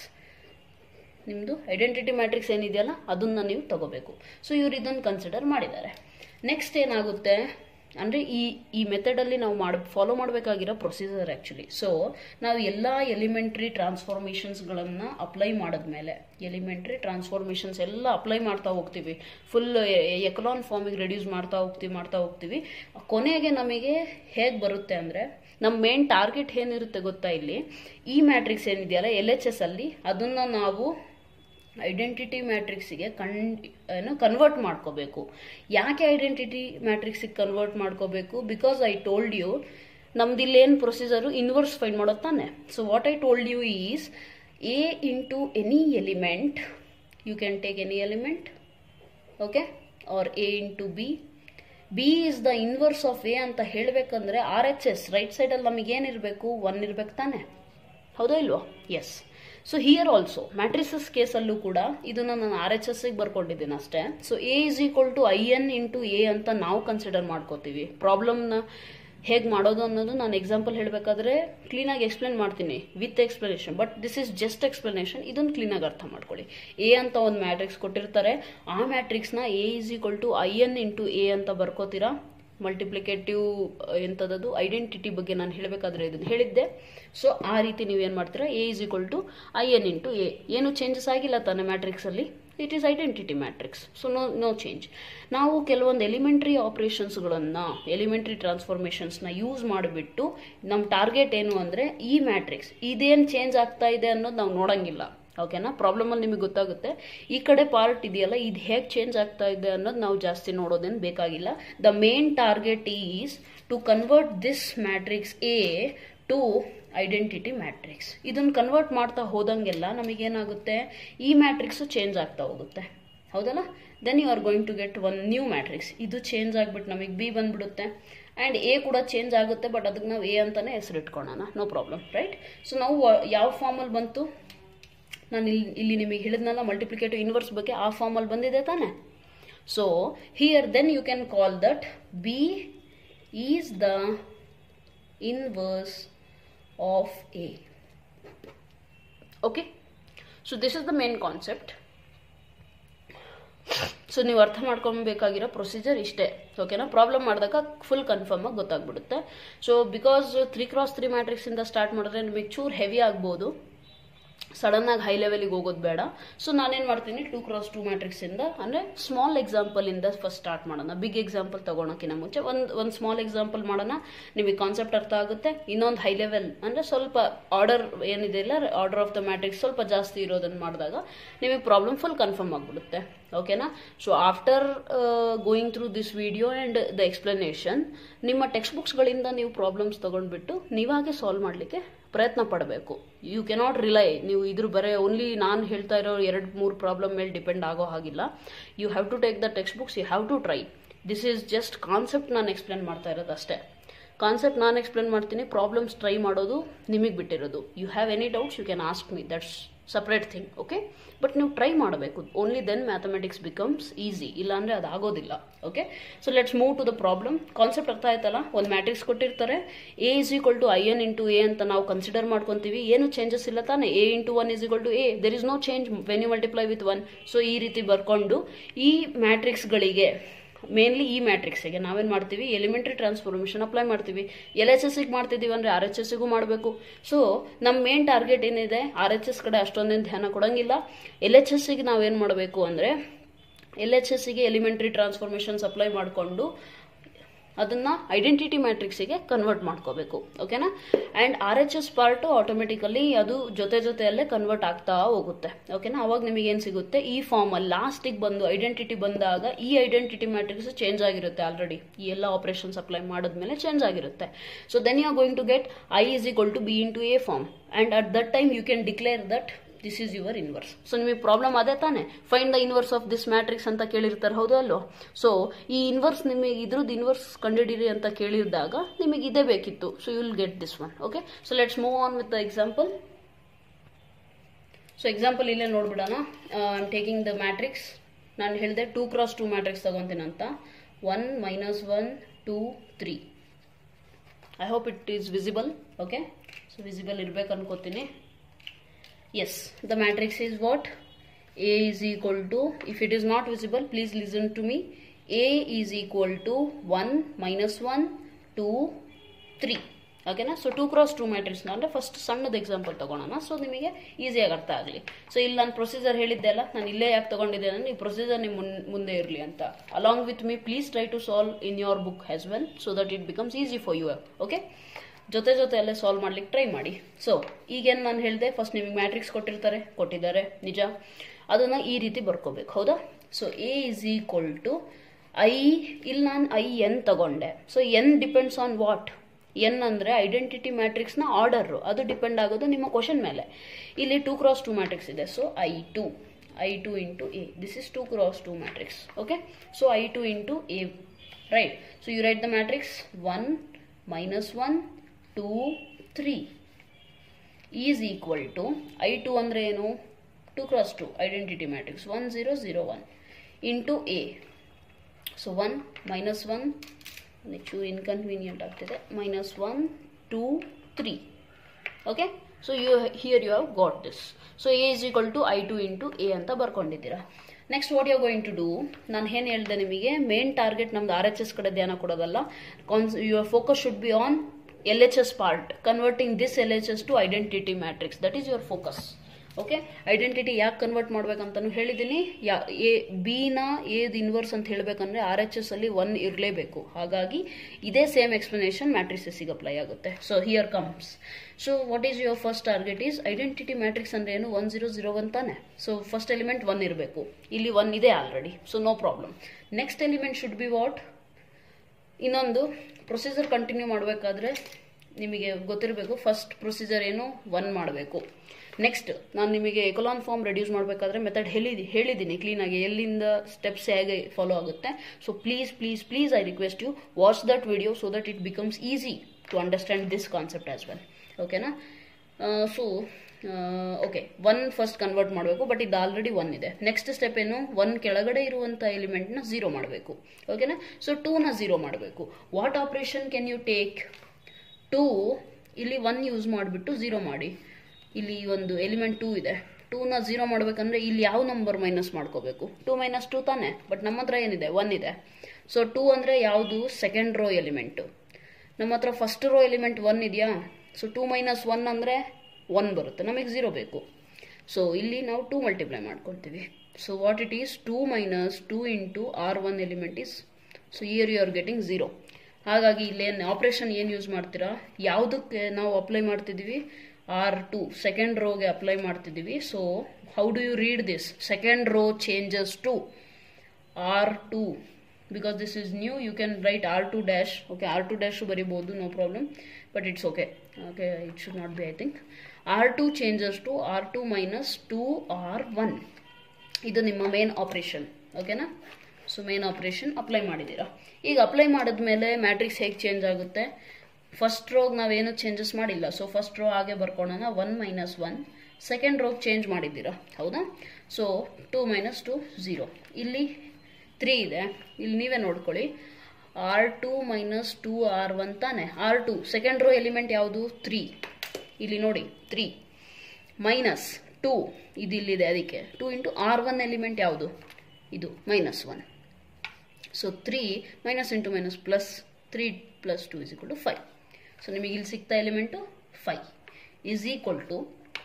ನಿಮ್ಮದು ಐಡೆಂಟಿಟಿ ಮ್ಯಾಟ್ರಿಕ್ಸ್ ಏನಿದೆಯಲ್ಲ ಅದನ್ನು ನೀವು ತಗೋಬೇಕು ಸೊ ಇವ್ರು ಇದನ್ನು ಕನ್ಸಿಡರ್ ಮಾಡಿದ್ದಾರೆ ನೆಕ್ಸ್ಟ್ ಏನಾಗುತ್ತೆ ಅಂದರೆ ಈ ಈ ಮೆಥಡಲ್ಲಿ ನಾವು ಮಾಡಿ ಫಾಲೋ ಮಾಡಬೇಕಾಗಿರೋ ಪ್ರೊಸೀಜರ್ ಆ್ಯಕ್ಚುಲಿ ಸೊ ನಾವು ಎಲ್ಲ ಎಲಿಮೆಂಟ್ರಿ ಟ್ರಾನ್ಸ್ಫಾರ್ಮೇಷನ್ಸ್ಗಳನ್ನು ಅಪ್ಲೈ ಮಾಡಿದ್ಮೇಲೆ ಎಲಿಮೆಂಟ್ರಿ ಟ್ರಾನ್ಸ್ಫಾರ್ಮೇಷನ್ಸ್ ಎಲ್ಲ ಅಪ್ಲೈ ಮಾಡ್ತಾ ಹೋಗ್ತೀವಿ ಫುಲ್ ಎಕಲಾನ್ ಫಾರ್ಮಿಗೆ ರೆಡ್ಯೂಸ್ ಮಾಡ್ತಾ ಹೋಗ್ತೀವಿ ಮಾಡ್ತಾ ಹೋಗ್ತೀವಿ ಕೊನೆಗೆ ನಮಗೆ ಹೇಗೆ ಬರುತ್ತೆ ಅಂದರೆ ನಮ್ಮ ಮೇನ್ ಟಾರ್ಗೆಟ್ ಏನಿರುತ್ತೆ ಗೊತ್ತಾ ಇಲ್ಲಿ ಈ ಮ್ಯಾಟ್ರಿಕ್ಸ್ ಏನಿದೆಯಲ್ಲ ಎಲ್ ಎಚ್ ಎಸ್ ಅಲ್ಲಿ ಅದನ್ನು ನಾವು ಐಡೆಂಟಿಟಿ ಮ್ಯಾಟ್ರಿಕ್ಸಿಗೆ ಕನ್ ಏನು ಕನ್ವರ್ಟ್ ಮಾಡ್ಕೋಬೇಕು ಯಾಕೆ ಐಡೆಂಟಿಟಿ ಮ್ಯಾಟ್ರಿಕ್ಸಿಗೆ ಕನ್ವರ್ಟ್ ಮಾಡ್ಕೋಬೇಕು ಬಿಕಾಸ್ ಐ ಟೋಲ್ಡ್ ಯು ನಮ್ದು ಇಲ್ಲಿ ಏನು ಪ್ರೊಸೀಜರು ಇನ್ವರ್ಸ್ ಫೈಂಡ್ ಮಾಡೋದು ತಾನೆ so what I told you is A into any element you can take any element okay or A into B B is the inverse of A ಅಂತ ಹೇಳಬೇಕಂದ್ರೆ R H S right ಸೈಡಲ್ಲಿ ನಮಗೇನಿರಬೇಕು one ಇರ್ಬೇಕು ತಾನೆ ಹೌದಾ ಇಲ್ವಾ yes so here also matrices ಕೇಸಲ್ಲೂ ಕೂಡ ಇದನ್ನ ನಾನು ಆರ್ ಎಚ್ ಎಸ್ಗೆ ಬರ್ಕೊಂಡಿದ್ದೀನಿ ಅಷ್ಟೇ so A is equal to I N into A ಅಂತ ನಾವು ಕನ್ಸಿಡರ್ ಮಾಡ್ಕೋತೀವಿ ಪ್ರಾಬ್ಲಮ್ನ ಹೇಗೆ ಮಾಡೋದು ಅನ್ನೋದು ನಾನು ಎಕ್ಸಾಂಪಲ್ ಹೇಳಬೇಕಾದ್ರೆ ಕ್ಲೀನಾಗಿ ಎಕ್ಸ್ಪ್ಲೇನ್ ಮಾಡ್ತೀನಿ with explanation but this is just explanation ಇದನ್ನು ಕ್ಲೀನಾಗಿ ಅರ್ಥ ಮಾಡ್ಕೊಳ್ಳಿ ಎ ಅಂತ ಒಂದು ಮ್ಯಾಟ್ರಿಕ್ಸ್ ಕೊಟ್ಟಿರ್ತಾರೆ ಆ ಮ್ಯಾಟ್ರಿಕ್ಸ್ನ A is equal to I N into A ಅಂತ ಬರ್ಕೋತೀರಾ ಮಲ್ಟಿಪ್ಲಿಕೇಟಿವ್ ಎಂಥದ್ದು ಐಡೆಂಟಿಟಿ ಬಗ್ಗೆ ನಾನು ಹೇಳಬೇಕಾದ್ರೆ ಇದನ್ನು ಹೇಳಿದ್ದೆ ಸೊ ಆ ರೀತಿ ನೀವೇನು ಮಾಡ್ತೀರಾ A is equal to I N into A ಏನು ಚೇಂಜಸ್ ಆಗಿಲ್ಲ ತಾನೆ ಮ್ಯಾಟ್ರಿಕ್ಸಲ್ಲಿ it is identity matrix so no no change ನಾವು ಕೆಲವೊಂದು ಎಲಿಮೆಂಟ್ರಿ ಆಪ್ರೇಷನ್ಸ್ಗಳನ್ನು ಎಲಿಮೆಂಟ್ರಿ ಟ್ರಾನ್ಸ್ಫಾರ್ಮೇಷನ್ಸ್ನ ಯೂಸ್ ಮಾಡಿಬಿಟ್ಟು ನಮ್ಮ ಟಾರ್ಗೆಟ್ ಏನು ಅಂದರೆ ಈ ಮ್ಯಾಟ್ರಿಕ್ಸ್ ಇದೇನು ಚೇಂಜ್ ಆಗ್ತಾ ಇದೆ ಅನ್ನೋದು ನಾವು ನೋಡೋಂಗಿಲ್ಲ ಓಕೆನಾ ಪ್ರಾಬ್ಲಮಲ್ಲಿ ನಿಮಗೆ ಗೊತ್ತಾಗುತ್ತೆ ಈ ಕಡೆ ಪಾರ್ಟ್ ಇದೆಯಲ್ಲ ಇದು ಹೇಗೆ ಚೇಂಜ್ ಆಗ್ತಾ ಇದೆ ಅನ್ನೋದು ನಾವು ಜಾಸ್ತಿ ನೋಡೋದೇನು ಬೇಕಾಗಿಲ್ಲ the main target is to convert this matrix A to identity matrix ಇದನ್ನು ಕನ್ವರ್ಟ್ ಮಾಡ್ತಾ ಹೋದಂಗೆಲ್ಲ ನಮಗೇನಾಗುತ್ತೆ ಈ ಮ್ಯಾಟ್ರಿಕ್ಸು ಚೇಂಜ್ ಆಗ್ತಾ ಹೋಗುತ್ತೆ ಹೌದಲ್ಲ then you are going to get one new matrix ಇದು ಚೇಂಜ್ ಆಗಿಬಿಟ್ಟು ನಮಗೆ ಬಿ ಬಂದ್ಬಿಡುತ್ತೆ ಆ್ಯಂಡ್ ಎ ಕೂಡ ಚೇಂಜ್ ಆಗುತ್ತೆ ಬಟ್ ಅದಕ್ಕೆ ನಾವು ಎ ಅಂತಲೇ ಹೆಸರಿಟ್ಕೊಳ್ಳೋಣ ನೋ ಪ್ರಾಬ್ಲಮ್ ರೈಟ್ ಸೊ ನಾವು ಯಾವ ಫಾರ್ಮಲ್ಲಿ ಬಂತು ನಾನು ಇಲ್ಲಿ ಇಲ್ಲಿ ನಿಮಗೆ ಹೇಳಿದ್ನಲ್ಲ ಮಲ್ಟಿಪ್ಲಿಕೇಟಿವ್ ಇನ್ವರ್ಸ್ ಬಗ್ಗೆ ಆ ಫಾರ್ಮಲ್ಲಿ ಬಂದಿದೆ ತಾನೆ so here then you can call that B is the inverse of A okay so this is the main concept so ನೀವು ಅರ್ಥ ಮಾಡ್ಕೊಬೇಕಾಗಿರೋ ಪ್ರೊಸೀಜರ್ ಇಷ್ಟೇ ಓಕೆನಾ ಪ್ರಾಬ್ಲಮ್ ಮಾಡಿದಾಗ ಫುಲ್ ಕನ್ಫರ್ಮ್ ಆಗಿ ಗೊತ್ತಾಗ್ಬಿಡುತ್ತೆ so because three cross three ಮ್ಯಾಟ್ರಿಕ್ಸಿಂದ ಸ್ಟಾರ್ಟ್ ಮಾಡಿದ್ರೆ ನಿಮಗೆ ಚೂರು ಹೆವಿ ಆಗ್ಬೋದು ಸಡನ್ನಾಗಿ ಹೈ ಲೆವೆಲಿಗೆ ಹೋಗೋದು ಬೇಡ ಸೊ ನಾನೇನು ಮಾಡ್ತೀನಿ ಟೂ ಕ್ರಾಸ್ ಟೂ ಮ್ಯಾಟ್ರಿಕ್ಸಿಂದ ಅಂದರೆ ಸ್ಮಾಲ್ ಎಕ್ಸಾಂಪಲಿಂದ ಫಸ್ಟ್ ಸ್ಟಾರ್ಟ್ ಮಾಡೋಣ ಬಿಗ್ ಎಕ್ಸಾಂಪಲ್ ತೊಗೊಳಕ್ಕಿಂತ ಮುಂಚೆ ಒಂದು ಒಂದು ಸ್ಮಾಲ್ ಎಕ್ಸಾಂಪಲ್ ಮಾಡೋಣ ನಿಮಗೆ ಕಾನ್ಸೆಪ್ಟ್ ಅರ್ಥ ಆಗುತ್ತೆ ಇನ್ನೊಂದು ಹೈ ಲೆವೆಲ್ ಅಂದರೆ ಸ್ವಲ್ಪ ಆರ್ಡರ್ ಏನಿದೆ ಇಲ್ಲ ಆರ್ಡರ್ ಆಫ್ ದ ಮ್ಯಾಟ್ರಿಕ್ಸ್ ಸ್ವಲ್ಪ ಜಾಸ್ತಿ ಇರೋದನ್ನು ಮಾಡಿದಾಗ ನಿಮಗೆ ಪ್ರಾಬ್ಲಮ್ ಫುಲ್ ಕನ್ಫರ್ಮ್ ಆಗಿಬಿಡುತ್ತೆ ಓಕೆನಾ so after going through this video and the explanation ನಿಮ್ಮ ಟೆಕ್ಸ್ಟ್ ಬುಕ್ಸ್ಗಳಿಂದ ನೀವು ಪ್ರಾಬ್ಲಮ್ಸ್ ತೊಗೊಂಡ್ಬಿಟ್ಟು ನೀವಾಗೆ ಸಾಲ್ವ್ ಮಾಡಲಿಕ್ಕೆ ಪ್ರಯತ್ನ ಪಡಬೇಕು ಯು ಕೆನಾಟ್ ರಿಲೈ ನೀವು ಇದ್ರ ಬರೀ ಓನ್ಲಿ ನಾನು ಹೇಳ್ತಾ ಇರೋ ಎರಡು ಮೂರು ಪ್ರಾಬ್ಲಮ್ ಮೇಲೆ ಡಿಪೆಂಡ್ ಆಗೋ ಹಾಗಿಲ್ಲ you have to take the text books you have to try this is just concept ನಾನು ಎಕ್ಸ್ಪ್ಲೇನ್ ಮಾಡ್ತಾ ಇರೋದು ಅಷ್ಟೇ ಕಾನ್ಸೆಪ್ಟ್ ನಾನು ಎಕ್ಸ್ಪ್ಲೇನ್ ಮಾಡ್ತೀನಿ ಪ್ರಾಬ್ಲಮ್ಸ್ ಟ್ರೈ ಮಾಡೋದು ನಿಮಗೆ ಬಿಟ್ಟಿರೋದು you have any doubts you can ask me that's separate thing okay but ನೀವು ಟ್ರೈ ಮಾಡಬೇಕು only then mathematics becomes easy ಇಲ್ಲಾಂದರೆ ಅದು ಆಗೋದಿಲ್ಲ okay so let's move to the problem concept ಅರ್ಥ ಆಯ್ತಲ್ಲ ಒಂದು ಮ್ಯಾಟ್ರಿಕ್ಸ್ ಕೊಟ್ಟಿರ್ತಾರೆ A is equal to I N into A ಅಂತ ನಾವು ಕನ್ಸಿಡರ್ ಮಾಡ್ಕೊತೀವಿ ಏನು ಚೇಂಜಸ್ ಇಲ್ಲ ತಾನೆ A into one is equal to A there is no change when you multiply with one so ಈ ರೀತಿ ಬರ್ಕೊಂಡು ಈ ಮ್ಯಾಟ್ರಿಕ್ಸ್ಗಳಿಗೆ ಮೇನ್ಲಿ ಈ ಮ್ಯಾಟ್ರಿಕ್ಸಿಗೆ ನಾವೇನು ಮಾಡ್ತೀವಿ ಎಲಿಮೆಂಟ್ರಿ ಟ್ರಾನ್ಸ್ಫಾರ್ಮೇಷನ್ ಅಪ್ಲೈ ಮಾಡ್ತೀವಿ ಎಲ್ ಎಚ್ ಎಸ್ಸಿಗೆ ಮಾಡ್ತಿದ್ದೀವಿ ಅಂದರೆ ಆರ್ ಎಚ್ ಎಸ್ಸಿಗೂ ಮಾಡಬೇಕು ಸೊ ನಮ್ಮ ಮೇನ್ ಟಾರ್ಗೆಟ್ ಏನಿದೆ ಆರ್ ಎಚ್ ಎಸ್ ಕಡೆ ಅಷ್ಟೊಂದೇನು ಧ್ಯಾನ ಕೊಡೋಂಗಿಲ್ಲ ಎಲ್ ಎಚ್ ಎಸ್ಸಿಗೆ ನಾವೇನು ಮಾಡಬೇಕು ಅಂದರೆ ಎಲ್ ಎಚ್ ಎಸ್ಸಿಗೆ ಎಲಿಮೆಂಟ್ರಿ ಟ್ರಾನ್ಸ್ಫಾರ್ಮೇಷನ್ಸ್ ಅಪ್ಲೈ ಮಾಡಿಕೊಂಡು ಅದನ್ನು ಐಡೆಂಟಿಟಿ ಮ್ಯಾಟ್ರಿಕ್ಸಿಗೆ ಕನ್ವರ್ಟ್ ಮಾಡ್ಕೋಬೇಕು ಓಕೆನಾ and R H S part automatically ಅದು ಜೊತೆ ಜೊತೆಯಲ್ಲೇ ಕನ್ವರ್ಟ್ ಆಗ್ತಾ ಹೋಗುತ್ತೆ ಓಕೆನಾ ಅವಾಗ ನಿಮಗೆ ಏನು ಸಿಗುತ್ತೆ ಈ ಫಾರ್ಮಲ್ಲಿ ಲಾಸ್ಟಿಗೆ ಬಂದು ಐಡೆಂಟಿಟಿ ಬಂದಾಗ ಈ ಐಡೆಂಟಿಟಿ ಮ್ಯಾಟ್ರಿಕ್ಸ್ ಚೇಂಜ್ ಆಗಿರುತ್ತೆ ಆಲ್ರೆಡಿ ಈ ಎಲ್ಲ ಆಪರೇಷನ್ಸ್ ಅಪ್ಲೈ ಮಾಡಿದ್ಮೇಲೆ ಚೇಂಜ್ ಆಗಿರುತ್ತೆ so then you are going to get I is equal to B into A form and at that time you can declare that this is your inverse so ನಿಮಗೆ problem ಅದೇ ತಾನೆ find the inverse of this matrix ಅಂತ ಕೇಳಿರ್ತಾರೆ ಹೌದು ಅಲ್ಲೋ so ಈ inverse ನಿಮಗೆ ಇದ್ರದ್ದು ಇನ್ವರ್ಸ್ ಕಂಡುಹಿಡಿರಿ ಅಂತ ಕೇಳಿದಾಗ ನಿಮಗೆ ಇದೇ ಬೇಕಿತ್ತು so you will get this one okay so let's move on with the example so example ಇಲ್ಲೇ ನೋಡ್ಬಿಡೋಣ I am taking the matrix ನಾನು ಹೇಳಿದೆ ಟೂ ಕ್ರಾಸ್ ಟೂ ಮ್ಯಾಟ್ರಿಕ್ಸ್ ತಗೊತೀನಿ ಅಂತ one minus one two three I hope it is visible okay so visible ಇರ್ಬೇಕು ಅನ್ಕೋತೀನಿ yes the matrix is what A is equal to if it is not visible please listen to me A is equal to one minus one two three ಓಕೆನಾ so two cross two ಮ್ಯಾಟ್ರಿಕ್ಸ್ನ ಅಂದರೆ first ಸಣ್ಣದ example ತಗೊಳ್ಳೋಣ so ನಿಮಗೆ ಈಸಿಯಾಗಿ ಅರ್ಥ ಆಗಲಿ so ಇಲ್ಲಿ ನಾನು ಪ್ರೊಸೀಜರ್ ಹೇಳಿದ್ದೆ ಅಲ್ಲ ನಾನು ಇಲ್ಲೇ ಯಾಕೆ ತಗೊಂಡಿದ್ದೆ ಅಂದರೆ ಈ ಪ್ರೊಸೀಜರ್ ನಿಮ್ಮ ಮುಂದೆ ಇರಲಿ ಅಂತ along with me please try to solve in your book as well so that it becomes easy for you okay ಜೊತೆ ಜೊತೆ ಅಲ್ಲೇ ಸಾಲ್ವ್ ಮಾಡ್ಲಿಕ್ಕೆ ಟ್ರೈ ಮಾಡಿ ಸೊ ಈಗೇನು ನಾನು ಹೇಳಿದೆ ಫಸ್ಟ್ ನಿಮಗೆ ಮ್ಯಾಟ್ರಿಕ್ಸ್ ಕೊಟ್ಟಿರ್ತಾರೆ ಕೊಟ್ಟಿದ್ದಾರೆ ನಿಜ ಅದನ್ನು ಈ ರೀತಿ ಬರ್ಕೋಬೇಕು ಹೌದಾ so A is equal to I ಇಲ್ಲಿ ನಾನು ಐ ಎನ್ ತಗೊಂಡೆ so N depends on what N ಅಂದರೆ ಐಡೆಂಟಿಟಿ ಮ್ಯಾಟ್ರಿಕ್ಸ್ನ ಆರ್ಡರು ಅದು ಡಿಪೆಂಡ್ ಆಗೋದು ನಿಮ್ಮ ಕ್ವಶನ್ ಮೇಲೆ ಇಲ್ಲಿ ಟೂ ಕ್ರಾಸ್ ಟೂ ಮ್ಯಾಟ್ರಿಕ್ಸ್ ಇದೆ so I two I two into A this is two cross two matrix okay so I two into A right so you write the matrix one minus one two three is equal to I two ಅಂದರೆ ಏನು two cross two identity matrix one zero zero one into A so one minus one ಒಂಚೂರು inconvenient ಆಗ್ತಿದೆ minus one two three okay so you here you have got this so A is equal to I two into A ಅಂತ ಬರ್ಕೊಂಡಿದ್ದೀರಾ next what you going to do ನಾನು ಏನು ಹೇಳಿದೆ ನಿಮಗೆ main target ನಮ್ದು R H S ಕಡೆ ಧ್ಯಾನ ಕೊಡೋದಲ್ಲ ಕಾನ್ಸ್ your focus should be on L H S part converting this L H S to identity matrix that is your focus okay identity ಯಾಕೆ ಕನ್ವರ್ಟ್ ಮಾಡ್ಬೇಕಂತಲೂ ಹೇಳಿದ್ದೀನಿ ಯಾ ಎ ಬಿನ ಎದ್ ಇನ್ವರ್ಸ್ ಅಂತ ಹೇಳಬೇಕಂದ್ರೆ ಆರ್ ಎಚ್ ಎಸ್ ಅಲ್ಲಿ ಒನ್ ಇರಲೇಬೇಕು ಹಾಗಾಗಿ ಇದೇ ಸೇಮ್ ಎಕ್ಸ್ಪ್ಲನೇಷನ್ ಮ್ಯಾಟ್ರಿಸಸ್ಸಿಗೆ ಅಪ್ಲೈ ಆಗುತ್ತೆ so here comes so what is your first target is identity matrix ಅಂದ್ರೆ ಏನು ಒನ್ ಜೀರೋ ಜೀರೋ ಒನ್ ತಾನೆ ಸೊ ಫಸ್ಟ್ ಎಲಿಮೆಂಟ್ ಒನ್ ಇರಬೇಕು ಇಲ್ಲಿ ಒನ್ ಇದೆ already so no problem next element should be what ಇನ್ನೊಂದು procedure continue ಮಾಡಬೇಕಾದ್ರೆ ನಿಮಗೆ ಗೊತ್ತಿರಬೇಕು ಫಸ್ಟ್ ಪ್ರೊಸೀಜರ್ ಏನು ಒನ್ ಮಾಡಬೇಕು ನೆಕ್ಸ್ಟ್ ನಾನು ನಿಮಗೆ ಎಕೊಲಾನ್ ಫಾರ್ಮ್ ರೆಡ್ಯೂಸ್ ಮಾಡಬೇಕಾದ್ರೆ ಮೆಥಡ್ ಹೇಳಿ ಹೇಳಿದ್ದೀನಿ ಕ್ಲೀನಾಗಿ ಎಲ್ಲಿಂದ ಸ್ಟೆಪ್ಸ್ ಹೇಗೆ ಫಾಲೋ ಆಗುತ್ತೆ so please please please I request you watch that video so that it becomes easy to understand this concept as well ಓಕೆನಾ so okay one first convert ಮಾಡಬೇಕು but ಇದು ಆಲ್ರೆಡಿ ಒನ್ ಇದೆ next step ಏನು one ಕೆಳಗಡೆ ಇರುವಂಥ ಎಲಿಮೆಂಟ್ನ zero ಮಾಡಬೇಕು ಓಕೆನಾ ಸೊ ಟೂನ ಝೀರೋ ಮಾಡಬೇಕು what operation can you take two ಇಲ್ಲಿ ಒನ್ ಯೂಸ್ ಮಾಡಿಬಿಟ್ಟು ಝೀರೋ ಮಾಡಿ ಇಲ್ಲಿ ಒಂದು ಎಲಿಮೆಂಟ್ ಟೂ ಇದೆ ಟೂನ ಝೀರೋ ಮಾಡಬೇಕಂದ್ರೆ ಇಲ್ಲಿ ಯಾವ ನಂಬರ್ ಮೈನಸ್ ಮಾಡ್ಕೋಬೇಕು ಟೂ ಮೈನಸ್ ಟೂ ತಾನೆ ಬಟ್ ನಮ್ಮ ಹತ್ರ ಏನಿದೆ ಒನ್ ಇದೆ ಸೊ ಟೂ ಅಂದರೆ ಯಾವುದು ಸೆಕೆಂಡ್ ರೋ ಎಲಿಮೆಂಟು ನಮ್ಮ ಹತ್ರ ಫಸ್ಟ್ ರೋ ಎಲಿಮೆಂಟ್ ಒನ್ ಇದೆಯಾ ಸೊ ಟೂ ಮೈನಸ್ ಒನ್ ಅಂದರೆ ಒನ್ ಬರುತ್ತೆ ನಮಗೆ ಝೀರೋ ಬೇಕು ಸೊ ಇಲ್ಲಿ ನಾವು ಟೂ ಮಲ್ಟಿಪ್ಲೈ ಮಾಡ್ಕೊಳ್ತೀವಿ so what it is two minus two into R one element is so here you are getting zero ಹಾಗಾಗಿ ಇಲ್ಲೇನು ಆಪ್ರೇಷನ್ ಏನು ಯೂಸ್ ಮಾಡ್ತೀರಾ ಯಾವುದಕ್ಕೆ ನಾವು ಅಪ್ಲೈ ಮಾಡ್ತಿದ್ದೀವಿ ಆರ್ ಟು ಸೆಕೆಂಡ್ ರೋಗೆ ಅಪ್ಲೈ ಮಾಡ್ತಿದ್ದೀವಿ so how do you read this second row changes to R two because this is new you can write R two dash okay R two dash ಬರಿಬೋದು no problem but it's okay okay it should not be I think R two changes to R two minus two R one ಇದು ನಿಮ್ಮ main operation ಓಕೆನಾ so main operation apply ಮಾಡಿದ್ದೀರಾ ಈಗ apply ಮಾಡಿದ್ಮೇಲೆ matrix ಹೇಗೆ change ಆಗುತ್ತೆ first ರೋಗ್ ನಾವೇನು ಚೇಂಜಸ್ ಮಾಡಿಲ್ಲ ಸೊ ಫಸ್ಟ್ ರೋ ಹಾಗೆ ಬರ್ಕೊಳ್ಳೋಣ ಒನ್ ಮೈನಸ್ ಒನ್ ಸೆಕೆಂಡ್ ರೋಗ್ ಚೇಂಜ್ ಮಾಡಿದ್ದೀರಾ ಹೌದಾ so two minus two zero ಇಲ್ಲಿ ತ್ರೀ ಇದೆ ಇಲ್ಲಿ ನೀವೇ ನೋಡ್ಕೊಳ್ಳಿ R two minus two R one ತಾನೆ R two second row element ಯಾವುದು ತ್ರೀ ಇಲ್ಲಿ ನೋಡಿ ತ್ರೀ ಮೈನಸ್ ಟೂ ಇದು ಇಲ್ಲಿದೆ ಅದಕ್ಕೆ two into R one element ಯಾವುದು ಇದು minus one so three minus into minus plus three plus two is equal to five so ನಿಮಗೆ ಇಲ್ಲಿ ಸಿಗ್ತಾ element five is equal to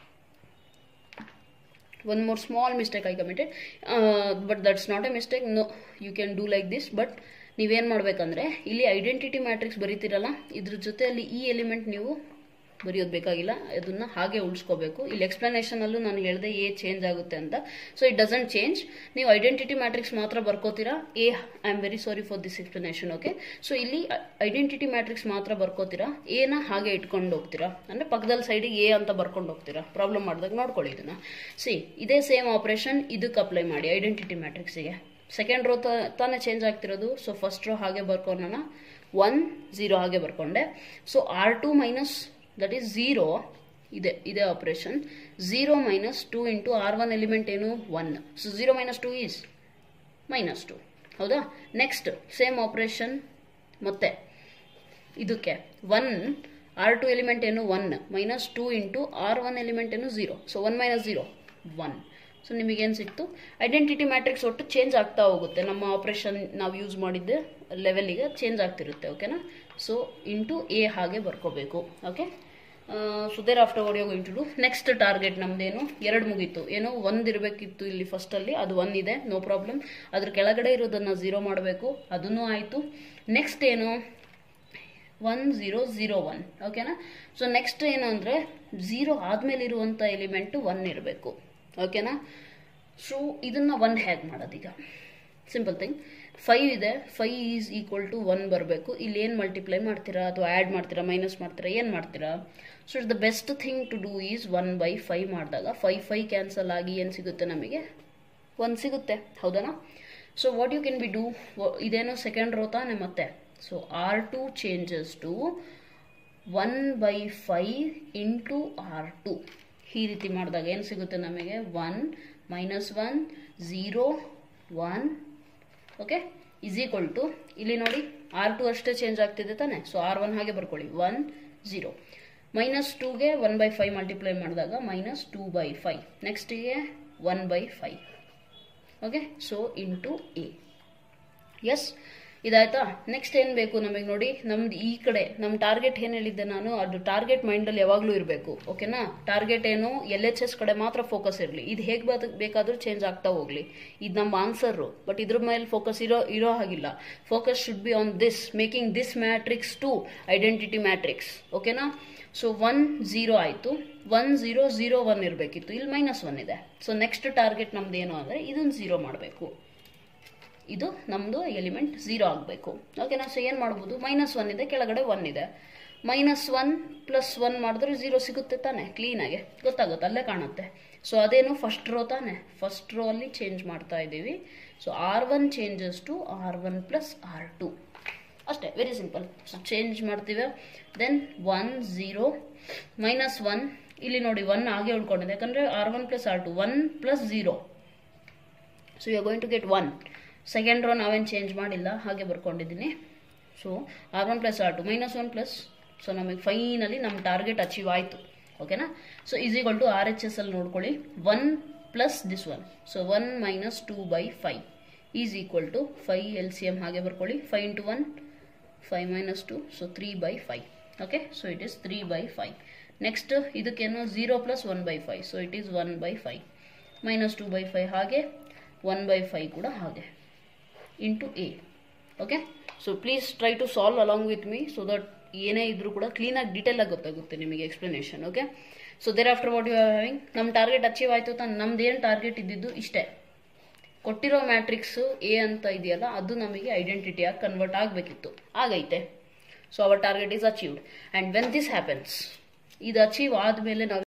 one more small mistake I committed uh, but that's not a mistake no you can do like this but ನೀವೇನು ಮಾಡಬೇಕಂದ್ರೆ ಇಲ್ಲಿ identity matrix ಬರೀತಿರಲ್ಲ ಇದ್ರ ಜೊತೆ ಅಲ್ಲಿ ಈ ಎಲಿಮೆಂಟ್ ನೀವು ಬರೆಯೋದು ಬೇಕಾಗಿಲ್ಲ ಅದನ್ನ ಹಾಗೆ ಉಳಿಸ್ಕೋಬೇಕು ಇಲ್ಲಿ ಎಕ್ಸ್ಪ್ಲನೇಷನಲ್ಲೂ ನಾನು ಹೇಳಿದೆ ಎ ಚೇಂಜ್ ಆಗುತ್ತೆ ಅಂತ ಸೊ ಇಟ್ ಡಸಂಟ್ ಚೇಂಜ್ ನೀವು ಐಡೆಂಟಿಟಿ ಮ್ಯಾಟ್ರಿಕ್ಸ್ ಮಾತ್ರ ಬರ್ಕೋತೀರಾ A I am very sorry for this explanation okay so ಇಲ್ಲಿ ಐಡೆಂಟಿಟಿ ಮ್ಯಾಟ್ರಿಕ್ಸ್ ಮಾತ್ರ ಬರ್ಕೋತೀರಾ ಎನ ಹಾಗೆ ಇಟ್ಕೊಂಡು ಹೋಗ್ತೀರಾ ಅಂದರೆ ಪಕ್ಕದಲ್ಲಿ ಸೈಡಿಗೆ ಎ ಅಂತ ಬರ್ಕೊಂಡು ಹೋಗ್ತೀರಾ ಪ್ರಾಬ್ಲಮ್ ಮಾಡಿದಾಗ ನೋಡ್ಕೊಳ್ಳಿ ಇದನ್ನ ಸಿ ಇದೇ ಸೇಮ್ ಆಪರೇಷನ್ ಇದಕ್ಕೆ ಅಪ್ಲೈ ಮಾಡಿ ಐಡೆಂಟಿಟಿ ಮ್ಯಾಟ್ರಿಕ್ಸಿಗೆ ಸೆಕೆಂಡ್ ರೋ ತಾನೇ ಚೇಂಜ್ ಆಗ್ತಿರೋದು ಸೊ ಫಸ್ಟ್ ರೋ ಹಾಗೆ ಬರ್ಕೊಂಡೋಣ ಒನ್ ಝೀರೋ ಹಾಗೆ ಬರ್ಕೊಂಡೆ so R two minus that is zero ಇದೆ ಇದೇ operation zero minus two into R one element ಏನು one so zero minus two is minus two ಹೌದಾ ನೆಕ್ಸ್ಟ್ ಸೇಮ್ ಆಪರೇಷನ್ ಮತ್ತೆ ಇದಕ್ಕೆ ಒನ್ ಆರ್ ಟು ಎಲಿಮೆಂಟ್ ಏನು one minus two into R one element ಏನು zero so one minus zero one so ನಿಮಗೇನು ಸಿಕ್ತು identity matrix ಒಟ್ಟು change ಆಗ್ತಾ ಹೋಗುತ್ತೆ ನಮ್ಮ ಆಪರೇಷನ್ ನಾವು ಯೂಸ್ ಮಾಡಿದ್ದೆ ಲೆವೆಲಿಗೆ ಚೇಂಜ್ ಆಗ್ತಿರುತ್ತೆ ಓಕೆನಾ ಸೊ ಇಂಟು ಎ ಹಾಗೆ ಬರ್ಕೋಬೇಕು okay so there after what you going to do next target ನಮ್ದೇನು ಎರಡು ಮುಗೀತು ಏನೋ ಒಂದು ಇರಬೇಕಿತ್ತು ಇಲ್ಲಿ ಫಸ್ಟಲ್ಲಿ ಅದು ಒನ್ ಇದೆ ನೋ ಪ್ರಾಬ್ಲಮ್ ಅದ್ರ ಕೆಳಗಡೆ ಇರೋದನ್ನು ಝೀರೋ ಮಾಡಬೇಕು ಅದನ್ನು ಆಯಿತು ನೆಕ್ಸ್ಟ್ ಏನು ಒನ್ ಝೀರೋ ಝೀರೋ ಒನ್ ಓಕೆನಾ ಸೊ ನೆಕ್ಸ್ಟ್ ಏನು ಅಂದರೆ ಝೀರೋ ಆದಮೇಲೆ ಇರುವಂಥ ಎಲಿಮೆಂಟು ಒನ್ ಇರಬೇಕು ಓಕೆನಾ ಸೊ ಇದನ್ನು ಒನ್ ಹೇಗೆ ಮಾಡೋದೀಗ ಸಿಂಪಲ್ ಥಿಂಗ್ ಫೈವ್ ಇದೆ five is equal to one ಬರಬೇಕು ಇಲ್ಲಿ ಏನು ಮಲ್ಟಿಪ್ಲೈ ಮಾಡ್ತೀರಾ ಅಥವಾ ಆ್ಯಡ್ ಮಾಡ್ತೀರಾ ಮೈನಸ್ ಮಾಡ್ತೀರಾ ಏನು ಮಾಡ್ತೀರಾ so it's the best thing to do is one by five ಮಾಡಿದಾಗ ಫೈವ್ ಫೈವ್ ಕ್ಯಾನ್ಸಲ್ ಆಗಿ ಏನು ಸಿಗುತ್ತೆ ನಮಗೆ ಒನ್ ಸಿಗುತ್ತೆ ಹೌದನಾ so what you can be do ಇದೇನೋ ಸೆಕೆಂಡ್ ರೋ ತಾನೆ ಮತ್ತೆ so R two changes to one by five into R two ಈ ರೀತಿ ಮಾಡಿದಾಗ ಏನು ಸಿಗುತ್ತೆ ನಮಗೆ one minus one zero one okay is equal to ಇಲ್ಲಿ ನೋಡಿ ಆರ್ ಟು ಅಷ್ಟೇ ಚೇಂಜ್ ಆಗ್ತಿದೆ ತಾನೆ ಸೊ ಆರ್ ಒನ್ ಹಾಗೆ ಬರ್ಕೊಳ್ಳಿ ಒನ್ ಝೀರೋ ಮೈನಸ್ ಟೂಗೆ ಒನ್ ಬೈ ಫೈವ್ ಮಲ್ಟಿಪ್ಲೈ ಮಾಡಿದಾಗ ಮೈನಸ್ ಟೂ ಬೈ ಫೈವ್ ನೆಕ್ಸ್ಟಿಗೆ one by five okay so into A S ಇದಾಯ್ತಾ ನೆಕ್ಸ್ಟ್ ಏನು ಬೇಕು ನಮಗೆ ನೋಡಿ ನಮ್ದು ಈ ಕಡೆ ನಮ್ಮ ಟಾರ್ಗೆಟ್ ಏನು ಹೇಳಿದ್ದೆ ನಾನು ಅದು ಟಾರ್ಗೆಟ್ ಮೈಂಡಲ್ಲಿ ಯಾವಾಗಲೂ ಇರಬೇಕು ಓಕೆನಾ ಟಾರ್ಗೆಟ್ ಏನು ಎಲ್ ಎಚ್ ಎಸ್ ಕಡೆ ಮಾತ್ರ ಫೋಕಸ್ ಇರಲಿ ಇದು ಹೇಗೆ ಬೇಕಾದರೂ ಚೇಂಜ್ ಆಗ್ತಾ ಹೋಗಲಿ ಇದು ನಮ್ಮ ಆನ್ಸರು ಬಟ್ ಇದ್ರ ಮೇಲೆ ಫೋಕಸ್ ಇರೋ ಇರೋ ಹಾಗಿಲ್ಲ focus should be on this making this matrix to identity matrix ಓಕೆನಾ ಸೊ ಒನ್ ಝೀರೋ ಆಯಿತು ಒನ್ ಝೀರೋ ಝೀರೋ ಒನ್ ಇರಬೇಕಿತ್ತು ಇಲ್ಲಿ ಮೈನಸ್ ಒನ್ ಇದೆ ಸೊ ನೆಕ್ಸ್ಟ್ ಟಾರ್ಗೆಟ್ ನಮ್ದು ಏನು ಅಂದರೆ ಇದನ್ನು ಝೀರೋ ಮಾಡಬೇಕು ಇದು ನಮ್ಮದು ಎಲಿಮೆಂಟ್ ಝೀರೋ ಆಗಬೇಕು ಓಕೆನಾ ಸೊ ಏನು ಮಾಡ್ಬೋದು ಮೈನಸ್ ಒನ್ ಇದೆ ಕೆಳಗಡೆ ಒನ್ ಇದೆ ಮೈನಸ್ ಒನ್ ಪ್ಲಸ್ ಒನ್ ಮಾಡಿದ್ರೆ ಝೀರೋ ಸಿಗುತ್ತೆ ತಾನೆ ಕ್ಲೀನಾಗೆ ಗೊತ್ತಾಗುತ್ತೆ ಅಲ್ಲೇ ಕಾಣುತ್ತೆ ಸೊ ಅದೇನು ಫಸ್ಟ್ ರೋ ತಾನೆ ಫಸ್ಟ್ ರೋ ಅಲ್ಲಿ ಚೇಂಜ್ ಮಾಡ್ತಾ ಇದ್ದೀವಿ so R one changes to R one plus R two ಅಷ್ಟೇ ವೆರಿ ಸಿಂಪಲ್ ಸೊ ಚೇಂಜ್ ಮಾಡ್ತೀವಿ then one zero minus one ಇಲ್ಲಿ ನೋಡಿ ಒನ್ ಆಗಿ ಉಳ್ಕೊಂಡಿದೆ ಯಾಕಂದರೆ R one plus R two one plus zero so you are going to get one second row ನಾವೇನು change ಮಾಡಿಲ್ಲ ಹಾಗೆ ಬರ್ಕೊಂಡಿದ್ದೀನಿ so R one plus R two minus one plus so ನಮಗೆ ಫೈನಲಿ ನಮ್ಮ ಟಾರ್ಗೆಟ್ ಅಚೀವ್ ಆಯಿತು ಓಕೆನಾ so ಈಸಿಗಳು to R H S ಅಲ್ಲಿ ನೋಡ್ಕೊಳ್ಳಿ one plus this one so one minus two by five is equal to five L C M ಹಾಗೆ ಬರ್ಕೊಳ್ಳಿ five into one five minus two so three by five okay so it is three by five next ಇದಕ್ಕೇನು zero plus one by five so it is one by five minus two by five ಹಾಗೆ one by five ಕೂಡ ಹಾಗೆ into A okay so please try to solve along with me so that ಏನೇ ಇದ್ರೂ ಕೂಡ ಕ್ಲೀನಾಗಿ detail ಆಗಿ ಗೊತ್ತಾಗುತ್ತೆ ನಿಮಗೆ explanation okay so there after what you are having ನಮ್ಮ ಟಾರ್ಗೆಟ್ ಅಚೀವ್ ಆಯಿತು ತಾನು ನಮ್ದು ಏನು ಟಾರ್ಗೆಟ್ ಇದ್ದಿದ್ದು ಇಷ್ಟೇ ಕೊಟ್ಟಿರೋ ಮ್ಯಾಟ್ರಿಕ್ಸ್ ಎ ಅಂತ ಇದೆಯಲ್ಲ ಅದು ನಮಗೆ ಐಡೆಂಟಿಟಿಯಾಗಿ ಕನ್ವರ್ಟ್ ಆಗಬೇಕಿತ್ತು ಆಗೈತೆ so our target is achieved and when this happens ಇದು ಅಚೀವ್ ಆದಮೇಲೆ ನಾವು